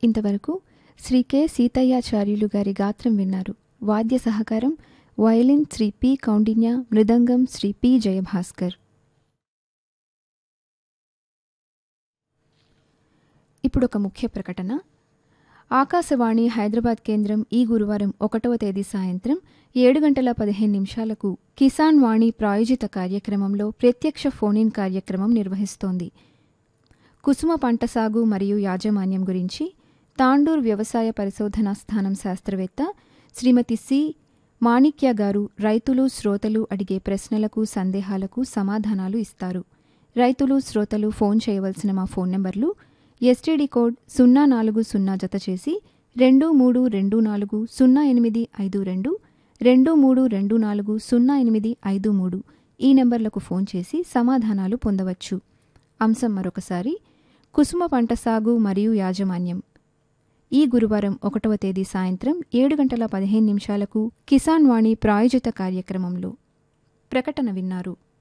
ఇంతవరకు శ్రీ కె సీతయ్యాచార్యులు గారి గాత్రం విన్నారు వాద్య సహకారం వయలిన్ శ్రీ పి కౌండిన్య మృదంగం శ్రీ పి జయభాస్కర్ ఇప్పుడు ఒక ముఖ్య ప్రకటన ఆకాశవాణి హైదరాబాద్ కేంద్రం ఈ గురువారం ఒకటవ తేదీ సాయంత్రం ఏడు గంటల పదిహేను నిమిషాలకు కిసాన్ వాణి ప్రాయోజిత కార్యక్రమంలో ప్రత్యక్ష ఫోన్ కార్యక్రమం నిర్వహిస్తోంది కుసుమ పంట సాగు మరియు యాజమాన్యం గురించి తాండూర్ వ్యవసాయ పరిశోధనా స్థానం శాస్త్రవేత్త శ్రీమతి సి మాణిక్య గారు రైతులు శ్రోతలు అడిగే ప్రశ్నలకు సందేహాలకు సమాధానాలు ఇస్తారు రైతులు శ్రోతలు ఫోన్ చేయవలసిన మా ఫోన్ నంబర్లు ఎస్టీడీ కోడ్ సున్నా నాలుగు సున్నా జత చేసి రెండు మూడు రెండు నాలుగు సున్నా ఎనిమిది ఐదు రెండు రెండు మూడు రెండు నాలుగు సున్నా ఎనిమిది ఐదు మూడు ఈ నెంబర్లకు ఫోన్ చేసి సమాధానాలు పొందవచ్చు అంశం మరొకసారి కుసుమ పంట సాగు మరియు యాజమాన్యం ఈ గురువారం ఒకటవ తేదీ సాయంత్రం ఏడు గంటల పదిహేను నిమిషాలకు కిసాన్ వాణి ప్రాయోజిత కార్యక్రమంలో ప్రకటన విన్నారు